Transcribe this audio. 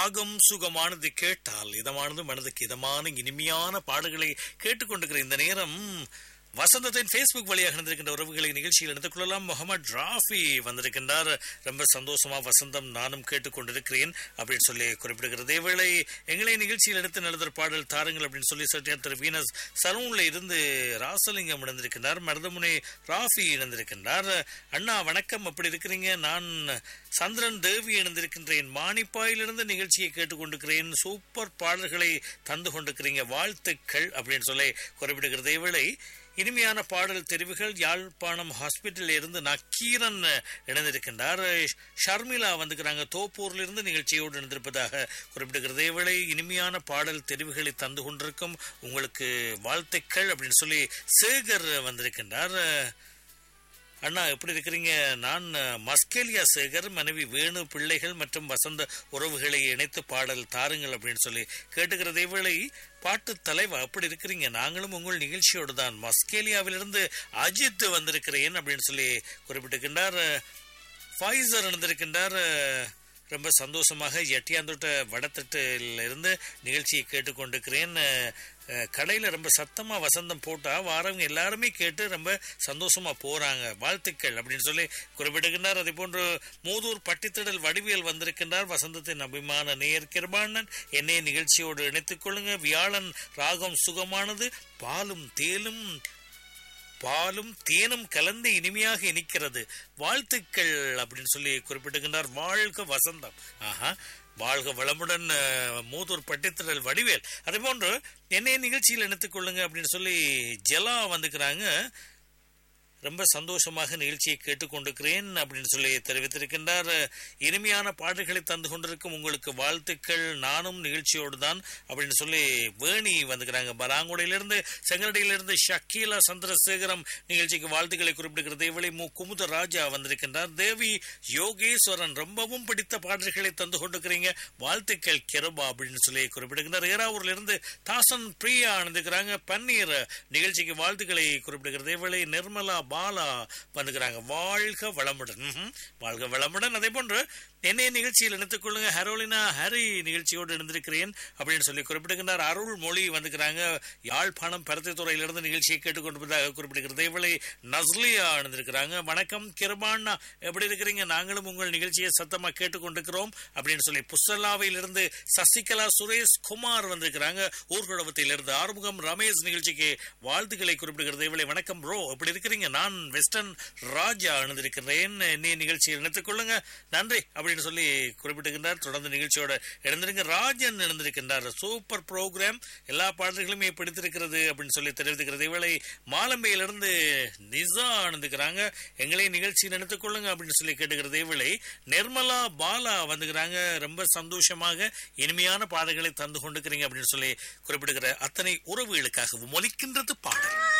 ராகம் சுகமானது கேட்டால் இதமானது மனதுக்கு இதமான இனிமையான பாடல்களை கேட்டுக்கொண்டிருக்கிற இந்த நேரம் வசந்தத்தின் ஃபேஸ்புக் வழியாக நடந்திருக்கின்ற உறவுகளை நிகழ்ச்சியில் எடுத்துக் கொள்ளலாம் முகமது ராஃபி வந்திருக்கின்றார் ரொம்ப சந்தோஷமா வசந்தம் நானும் கேட்டுக்கொண்டிருக்கிறேன் அப்படின்னு சொல்லி குறிப்பிடுகிறது வேளை எங்களை நிகழ்ச்சியில் எடுத்து நடந்த பாடல் தாருங்கள் அப்படின்னு சொல்லி சட்டியார் திரு வீனஸ் சலூன்ல இருந்து ராசலிங்கம் இணைந்திருக்கின்றார் மருதமுனை ராஃபி இணைந்திருக்கின்றார் அண்ணா வணக்கம் அப்படி இருக்கிறீங்க நான் சந்திரன் தேவி இணைந்திருக்கின்றேன் மானிப்பாயிலிருந்து நிகழ்ச்சியை கேட்டுக்கொண்டிருக்கிறேன் சூப்பர் பாடல்களை தந்து கொண்டிருக்கிறீங்க வாழ்த்துக்கள் அப்படின்னு சொல்லி குறிப்பிடுகிறது வேளை இனிமையான பாடல் தெரிவுகள் யாழ்ப்பாணம் ஹாஸ்பிட்டல் இருந்து நக்கீரன் இணைந்திருக்கின்றார் ஷர்மிளா வந்துக்கிறாங்க தோப்பூர்ல இருந்து நிகழ்ச்சியோடு இணைந்திருப்பதாக குறிப்பிடுகிறது வேளை இனிமையான பாடல் தெரிவுகளை தந்து கொண்டிருக்கும் உங்களுக்கு வாழ்த்துக்கள் அப்படின்னு சொல்லி சேகர் வந்திருக்கின்றார் அண்ணா எப்படி இருக்கிறீங்க நான் மஸ்கேலியா சேகர் மனைவி வேணு பிள்ளைகள் மற்றும் வசந்த உறவுகளை இணைத்து பாடல் தாருங்கள் அப்படின்னு சொல்லி கேட்டுக்கிறதே வேளை பாட்டு தலைவா அப்படி இருக்கிறீங்க நாங்களும் உங்கள் நிகழ்ச்சியோடு தான் மஸ்கேலியாவிலிருந்து அஜித் வந்திருக்கிறேன் அப்படின்னு சொல்லி குறிப்பிட்டிருக்கின்றார் ஃபைசர் இருந்திருக்கின்றார் ரொம்ப சந்தோஷமாக எட்டியாந்தோட்ட வடத்தட்டில் இருந்து நிகழ்ச்சியை கேட்டுக்கொண்டிருக்கிறேன் கடையில் ரொம்ப சத்தமாக வசந்தம் போட்டால் வாரவங்க எல்லாருமே கேட்டு ரொம்ப சந்தோஷமாக போகிறாங்க வாழ்த்துக்கள் அப்படின்னு சொல்லி குறிப்பிடுகின்றார் அதே போன்று மூதூர் பட்டித்திடல் வடிவியல் வந்திருக்கின்றார் வசந்தத்தின் அபிமான நேயர் கிருபாணன் என்னை நிகழ்ச்சியோடு இணைத்துக் கொள்ளுங்க வியாழன் ராகம் சுகமானது பாலும் தேலும் பாலும் தேனும் கலந்து இனிமையாக இனிக்கிறது வாழ்த்துக்கள் அப்படின்னு சொல்லி குறிப்பிட்டுகின்றார் வாழ்க வசந்தம் ஆஹா வாழ்க வளமுடன் மூதூர் பட்டித்திரல் வடிவேல் அதே போன்று என்னைய நிகழ்ச்சியில் இணைத்துக் கொள்ளுங்க அப்படின்னு சொல்லி ஜெலா வந்துக்கிறாங்க ரொம்ப சந்தோஷமாக நிகழ்ச்சியை கேட்டுக்கொண்டிருக்கிறேன் அப்படின்னு சொல்லி தெரிவித்திருக்கின்றார் இனிமையான பாடல்களை தந்து கொண்டிருக்கும் உங்களுக்கு வாழ்த்துக்கள் நானும் நிகழ்ச்சியோடு தான் அப்படின்னு சொல்லி வேணி வந்துக்கிறாங்க பலாங்குடையிலிருந்து செங்கலடியிலிருந்து ஷக்கீலா சந்திரசேகரம் நிகழ்ச்சிக்கு வாழ்த்துக்களை குறிப்பிடுகிறது இவளை மு குமுத ராஜா வந்திருக்கின்றார் தேவி யோகேஸ்வரன் ரொம்பவும் பிடித்த பாடல்களை தந்து கொண்டிருக்கிறீங்க வாழ்த்துக்கள் கிருபா அப்படின்னு சொல்லி குறிப்பிடுகின்றார் ஏராவூர்ல இருந்து தாசன் பிரியா அணிந்துக்கிறாங்க பன்னீர் நிகழ்ச்சிக்கு வாழ்த்துக்களை குறிப்பிடுகிறது இவளை நிர்மலா பாலா பண்ணுகிறாங்க வாழ்க வளமுடன் வாழ்க வளமுடன் அதே போன்று என்னைய நிகழ்ச்சியில் இணைத்துக் கொள்ளுங்க ஹரோலினா ஹரி நிகழ்ச்சியோடு இணைந்திருக்கிறேன் அப்படின்னு சொல்லி குறிப்பிடுகின்றார் அருள் மொழி வந்துக்கிறாங்க யாழ்ப்பாணம் பருத்தித்துறையிலிருந்து நிகழ்ச்சியை கேட்டுக்கொண்டிருப்பதாக குறிப்பிடுகிறது இவளை நஸ்லியா இணைந்திருக்கிறாங்க வணக்கம் கிருபாண்ணா எப்படி இருக்கிறீங்க நாங்களும் உங்கள் நிகழ்ச்சியை சத்தமா கேட்டுக்கொண்டிருக்கிறோம் அப்படின்னு சொல்லி புஸ்தலாவையிலிருந்து சசிகலா சுரேஷ் குமார் வந்திருக்கிறாங்க ஊர்குழவத்திலிருந்து ஆறுமுகம் ரமேஷ் நிகழ்ச்சிக்கு வாழ்த்துக்களை குறிப்பிடுகிறது இவளை வணக்கம் ப்ரோ எப்படி இருக்கிறீங்க நான் வெஸ்டர்ன் ராஜா இணைந்திருக்கிறேன் என்னைய நிகழ்ச்சியில் இணைத்துக் கொள்ளுங்க நன்றி அப்படின்னு சொல்லி குறிப்பிட்டுகின்றார் தொடர்ந்து நிகழ்ச்சியோட இணைந்திருங்க ராஜன் இணைந்திருக்கின்றார் சூப்பர் ப்ரோக்ராம் எல்லா பாடல்களுமே பிடித்திருக்கிறது அப்படின்னு சொல்லி தெரிவித்துக்கிறது இவளை மாலம்பையிலிருந்து நிசா இணைந்துக்கிறாங்க எங்களை நிகழ்ச்சியில் இணைத்துக் கொள்ளுங்க அப்படின்னு சொல்லி கேட்டுக்கிறது இவளை நிர்மலா பாலா வந்துக்கிறாங்க ரொம்ப சந்தோஷமாக இனிமையான பாடல்களை தந்து கொண்டிருக்கிறீங்க அப்படின்னு சொல்லி குறிப்பிடுகிற அத்தனை உறவுகளுக்காகவும் ஒலிக்கின்றது பாடல்